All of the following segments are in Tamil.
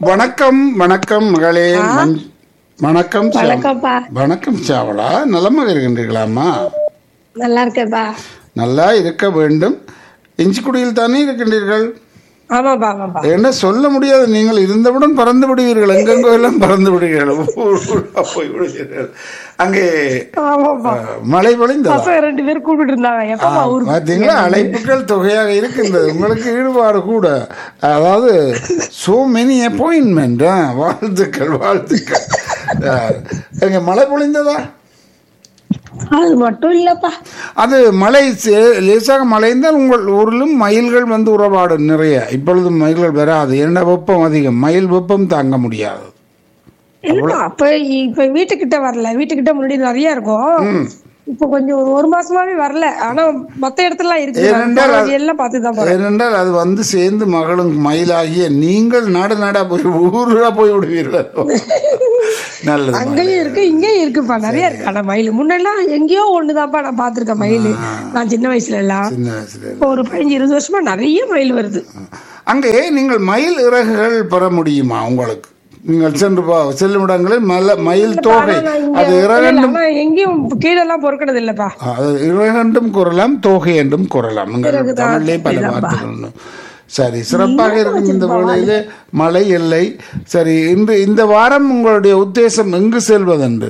வணக்கம் வணக்கம் மகளே மஞ்- வணக்கம் சாம்- வணக்கம்ப்பா வணக்கம் சாவலா நலமாக இருக்கின்றீர்களாம்மா நல்லா இருக்கேன்ப்பா நல்லா இருக்க வேண்டும் இஞ்சிக்குடியில் தானே இருக்கின்றீர்கள் ஆமாப்பா ஆமாப்பா என்ன சொல்ல முடியாது நீங்கள் இருந்தவுடன் பறந்து விடுவீர்கள் எங்கெங்கோ எல்லாம் பறந்து விடுவீர்கள் ஊர் ஊரா போய் விடுவீர்கள் அங்கே ஆமாப்பா அஹ், மழை பொழிந்ததா பசங்க ரெண்டு பேரும் கூப்பிட்டு இருந்தாங்க எப்பமா ஊருக்கு பார்த்தீங்களா அழைப்புகள் தொகையாக இருக்கின்றது உங்களுக்கு ஈடுபாடு கூட அதாவது சோ மெனி அப்பாயின்மெண்ட் வாழ்த்துக்கள் வாழ்த்துக்கள் அஹ், எங்க மழை பொழிந்ததா அது மட்டும் இல்லப்பா அது மழை சே- லேசாக மழைந்தால் உங்கள் ஊரிலும் மயில்கள் வந்து உறவாடும் நிறைய இப்பொழுது மயில்கள் வராது என்ன வெப்பம் அதிகம் மயில் வெப்பம் தாங்க முடியாது இல்லப்பா அப்ப இப்ப வீட்டுக்கிட்ட வரல வீட்டுக்கிட்ட முன்னாடி நிறைய இருக்கும் இப்ப கொஞ்சம் ஒரு ஒரு மாசமாவே வரல ஆனா மத்த இடத்துல இருக்கு ஏனென்றால் நான் போன எல்லாம் பார்த்து தான் போறேன் ஏனென்றால் அது வந்து சேர்ந்து மகளும் மயிலாகிய நீங்கள் நாடு நாடா போய் ஊரா போய் விடுவீர்கள் நல்லது அங்கேயும் இருக்கு இங்கேயும் இருக்குப்பா நிறைய இருக்கு ஆனா மயில் முன்னெல்லாம் எங்கேயோ ஒண்ணுதான்ப்பா நான் பாத்திருக்கேன் மயில் நான் சின்ன வயசுல எல்லாம் சின்ன வயசுல இப்போ ஒரு பதினஞ்சு இருபது வருஷமா நிறைய மயில் வருது அங்கே நீங்கள் மயில் இறகுகள் பெற முடியுமா உங்களுக்கு நீங்கள் சென்று பா செல்லும் இடங்களில் மல மயில் தோகை ஆனா இங்க அது இல்ல, இறகண்டும் ஆனா எங்கேயும் கீழே எல்லாம் பொறுக்கிறது இல்லப்பா அது இறகண்டும் கூறலாம் தோகை என்றும் கூறலாம் நீங்கள் தமிழ்லே பல வார்த்தைகள் உண்டு. சரி சிறப்பாக இருக்கும் இந்த வேளையிலே மழை இல்லை சரி இன்று இந்த வாரம் உங்களுடைய உத்தேசம் எங்கு செல்வதென்று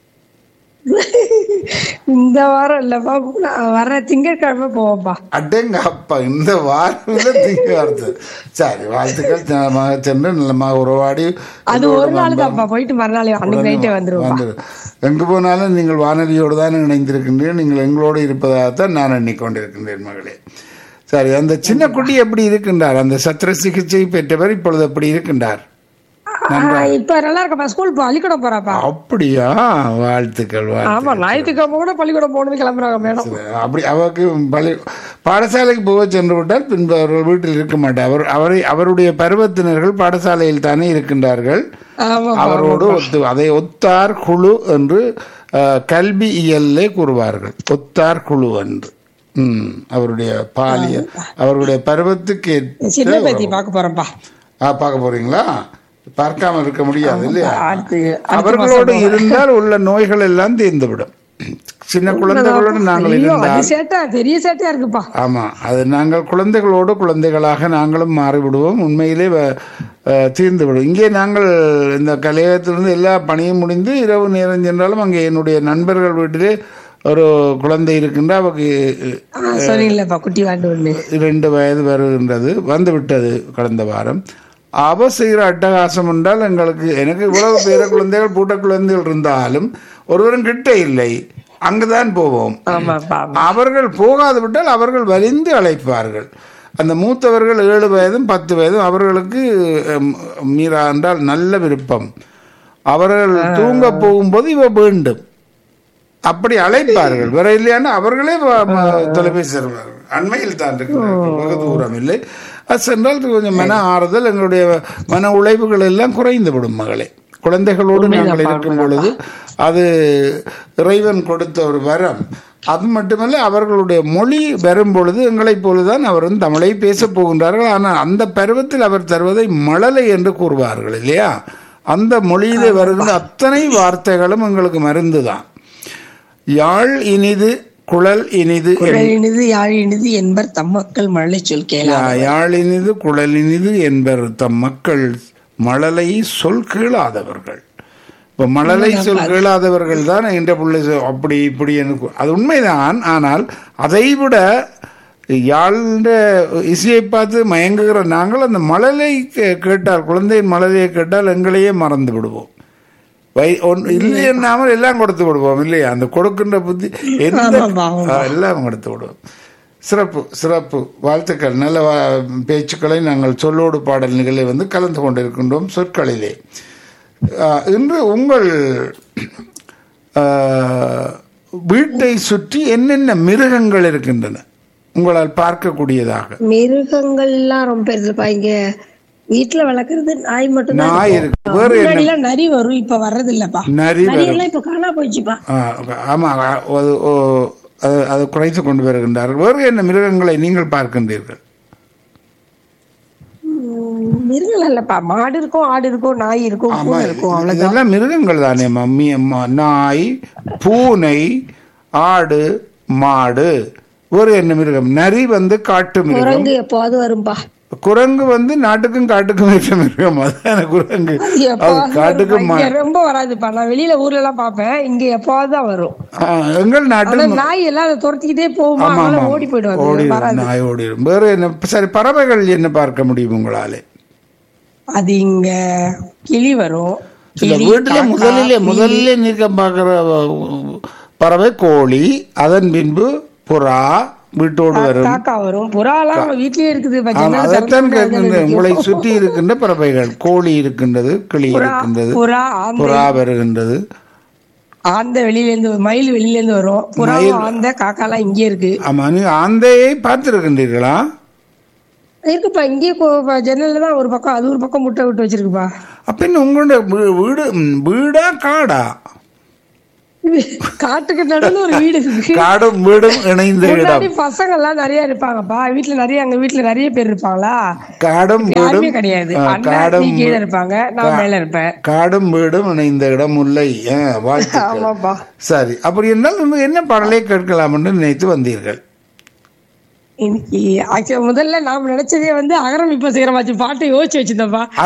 இந்த வாரம் இல்லப்பா நான் வர்ற திங்கட்கிழமை போவோம்ப்பா அடேங்க அப்பா இந்த வாரத்தில் திங்க வருது சரி வாழ்த்துக்கள் நலமாக சென்று நலமாக உறவாடி அது ஒரு நாள் தான்ப்பா போயிட்டு மறுநாள் அன்னைக்கு நைட்டே வந்துருவோம் வந்துரு எங்கு போனாலும் நீங்கள் வானொலியோடு தான் இணைந்திருக்கின்றீர்கள் நீங்கள் எங்களோடு இருப்பதாகத்தான் நான் எண்ணிக்கொண்டிருக்கின்றேன் மகளே சரி அந்த சின்ன குட்டி எப்படி இருக்கின்றார் அந்த சத்திர சிகிச்சை பெற்றவர் இப்பொழுது எப்படி இருக்கின்றார் இப்ப நல்லா இருக்கப்பா ஸ்கூல் பள்ளிக்கூடம் போறாப்பா அப்படியா வாழ்த்துக்கள் வாழ்த்து ஆமா ஞாயிற்றுக்கிழமை கூட பள்ளிக்கூடம் போகணும்னு கிளம்புறாங்க மேடம் அப்படி அவருக்கு பள்ளி பாடசாலைக்கு போக சென்று விட்டால் பின்பு அவர்கள் வீட்டில் இருக்க மாட்டார் அவர் அவரை அவருடைய பருவத்தினர்கள் பாடசாலையில் தானே இருக்கின்றார்கள் ஆமா அவரோடு ஒத்து அதை ஒத்தார் குழு என்று அஹ், கல்வி இயல்லே கூறுவார்கள் ஒத்தார் குழு என்று ம், அவருடைய பாலிய அவருடைய பருவத்துக்கு ஏற்ற- சின்ன பேத்தி பார்க்க போறேன்ப்பா ஆ, பார்க்க போறீங்களா பார்க்காம இருக்க முடியாது இல்லையா அடுத்து அவர்களோடு இருந்தால் உள்ள நோய்கள் எல்லாம் தீர்ந்துவிடும் சின்ன குழந்தைகளோடு நாங்கள் ஐயோ இருந்தால் அது சேட்டா பெரிய சேட்டையா இருக்குப்பா ஆமா அது நாங்கள் குழந்தைகளோடு குழந்தைகளாக நாங்களும் மாறிவிடுவோம் உண்மையிலே வ- அஹ், தீர்ந்து விடும் இங்கே நாங்கள் இந்த கலையகத்திலிருந்து எல்லா பணியும் முடிந்து இரவு நேரம் சென்றாலும் அங்கே என்னுடைய நண்பர்கள் வீட்டிலே ஒரு குழந்தை இருக்கின்ற அவருக்கு ஆ, சொன்னீங்களேப்பா குட்டி வாண்டு ஒண்ணு இரண்டு வயது வருகின்றது வந்து விட்டது கடந்த வாரம் அவ செய்கிற அட்டகாசம் என்றால் எங்களுக்கு எனக்கு இவ்வளவு பேர குழந்தைகள் பூட்ட குழந்தைகள் இருந்தாலும் ஒருவரும் கிட்ட இல்லை அங்குதான் போவோம் ஆமாப்பா அவர்கள் போகாது விட்டால் அவர்கள் வலிந்து அழைப்பார்கள் அந்த மூத்தவர்கள் ஏழு வயதும் பத்து வயதும் அவர்களுக்கு அம், மீரா என்றால் நல்ல விருப்பம் அவர்கள் தூங்க போகும்போது இவ வேண்டும் அப்படி அழைப்பார்கள் வேற இல்லையானா அவர்களே வ- ம- தொலைபேசி தருவார்கள் அண்மையில் தான் இருக்கிறார்கள் வெகு தூரம் இல்லை அது சென்றால் கொஞ்சம் மன ஆறுதல் எங்களுடைய மன உழைப்புகள் எல்லாம் குறைந்து விடும் மகளே குழந்தைகளோடு நாங்கள் இருக்கும் பொழுது அது இறைவன் கொடுத்த ஒரு வரம் அது மட்டுமல்ல அவர்களுடைய மொழி வரும் பொழுது எங்களைப் போலதான் அவரும் தமிழை பேசப் போகின்றார்கள் ஆனால் அந்த பருவத்தில் அவர் தருவதை மழலை என்று கூறுவார்கள் இல்லையா அந்த மொழியிலே வருகின்ற அத்தனை வார்த்தைகளும் எங்களுக்கு மருந்துதான் யாழ் இனிது குழல் இனிது குரல் இனிது யாழ் இனிது என்பர் தம் மக்கள் மழலை சொல் கேளா யா- யாழ் இனிது குழல் இனிது என்பர் தம் மக்கள் மழலை சொல் கேளாதவர்கள் இப்போ மழலை சொல் கேளாதவர்கள் தான் என்ற பிள்ளை சொ- அப்படி இப்படி எனக்கு அது உண்மைதான் ஆனால் அதைவிட யாழ்ன்ற இசையை பார்த்து மயங்குகிற நாங்கள் அந்த மழலை கே- கேட்டால் குழந்தையின் மழலையை கேட்டால் எங்களையே மறந்து விடுவோம் வை ஒன் இல்லை என்னாமல் எல்லாம் கொடுத்து விடுவோம் இல்லையா அந்த கொடுக்கின்ற புத்தி எந்த ஆமாப்பா, ஆமாப்பா. ஆ, எல்லாம் கொடுத்து விடுவோம் சிறப்பு சிறப்பு வாழ்த்துக்கள் நல்ல வா- பேச்சுக்களை நாங்கள் சொல்லோடு பாடல் நிகழ்வை வந்து கலந்து கொண்டிருக்கின்றோம் சொற்களிலே ஆ, இன்று உங்கள் ஆ, வீட்டை சுற்றி என்னென்ன மிருகங்கள் இருக்கின்றன உங்களால் பார்க்கக்கூடியதாக மிருகங்கள்லாம் ரொம்ப இருக்குப்பா இங்க வீட்டுல வளர்க்கறது நாய் மட்டும் நாய் இருக்கு வேறு என்ன முன்னாடி எல்லாம் நரி வரும் இப்ப வர்றது இல்லப்பா நரி நரி எல்லாம் இப்ப காணா போயிடுச்சுப்பா ஆ, ஆமா அது ஓ, அது அது குறைத்து கொண்டு வருகின்றார்கள் வேறு என்ன மிருகங்களை நீங்கள் பார்க்கின்றீர்கள் உம், மிருகம் இல்லப்பா மாடு இருக்கும் ஆடு இருக்கும் நாய் இருக்கும் பூனை இருக்கும் அவ்வளவுதான் இதெல்லாம் மிருகங்கள் தானே மம்மி அம்மா நாய் பூனை ஆடு மாடு ஒரு என்ன மிருகம் நரி வந்து காட்டு மிருகம் குரங்கு எப்பாவது வரும்பா குரங்கு வந்து நாட்டுக்கும் காட்டுக்கும் இருக்கிற மிருகம் அதுதானே குரங்கு அது அது எப்பாவது காட்டுக்கும் வரும்பா. இங்க ரொம்ப வராதுப்பா நான் வெளியில ஊர்ல எல்லாம் பாப்பேன் இங்க எப்பாவது தான் வரும் ஆ, எங்கள் நாட்டு ஆனா நாய் எல்லாம் அதை துரத்திக்கிட்டே போகுமா ஆமா அதனால ஆமா ஓடி போயிடுவாங்க ஓடிடும் வராது நாய் ஓடிடும் வேற என்ன சரி பறவைகள் என்ன பார்க்க முடியும் உங்களாலே அது இங்க கிளி வரும் இல்ல கிளி, வீட்டுல காக்கா, முதலிலே குயில். முதல்ல நீக்க பார்க்கிற அஹ், பறவை கோழி அதன் பின்பு புறா வீட்டோடு வரும் காக்கா வரும் புறா எல்லாம் வீட்லயே இருக்குது இப்ப ஆமா, ஜன்னல் அதைத்தான் திறந்து கேட்கின்றேன் அதுல உங்களை நிக்கும். சுற்றி இருக்கின்ற பறவைகள் கோழி இருக்கின்றது கிளி புறா இருக்கின்றது புறா ஆந்தை புறா வருகின்றது ஆந்தை வெளியில இருந்து மயில் வெளியில இருந்து வரும் புறா ஆந்தை காக்கா எல்லாம் இங்கே இருக்கு ஆமா நீங்க ஆந்தையை பார்த்திருக்கின்றீர்களா இருக்குப்பா இங்கே ஜன்னல்ல தான் ஒரு பக்கம் அது ஒரு பக்கம் முட்டை விட்டு வச்சிருக்குப்பா அப்படின்னு உங்களோட வீ- வீடு ம், வீடா காடா இது காட்டுக்கு நடுவுல ஒரு வீடு இருக்கு காடும் வீடும் இணைந்த இடம் முன்னாடி பசங்க எல்லாம் நிறைய இருப்பாங்கப்பா வீட்டுல நிறைய எங்க வீட்டுல நிறைய பேர் இருப்பாங்களா காடும் யாருமே வீடும் கிடையாது ஆ, அண்ணா காடும் நீ கீழே இருப்பாங்க நான் மேல இருப்பேன் காடும் வீடும் இணைந்த இடம் முல்லை ஆ, வாழ்த்துக்கள் ஆமாப்பா சரி அப்படி என்றால் நீங்கள் என்ன பாடலை கேட்கலாம் என்று நினைத்து வந்தீர்கள் இன்னைக்கு actually முதல்ல நாம நினைச்சதே வந்து அகரம் இப்ப சீக்கிரமாச்சு பாட்டு யோசிச்சு வச்சிருந்தப்பா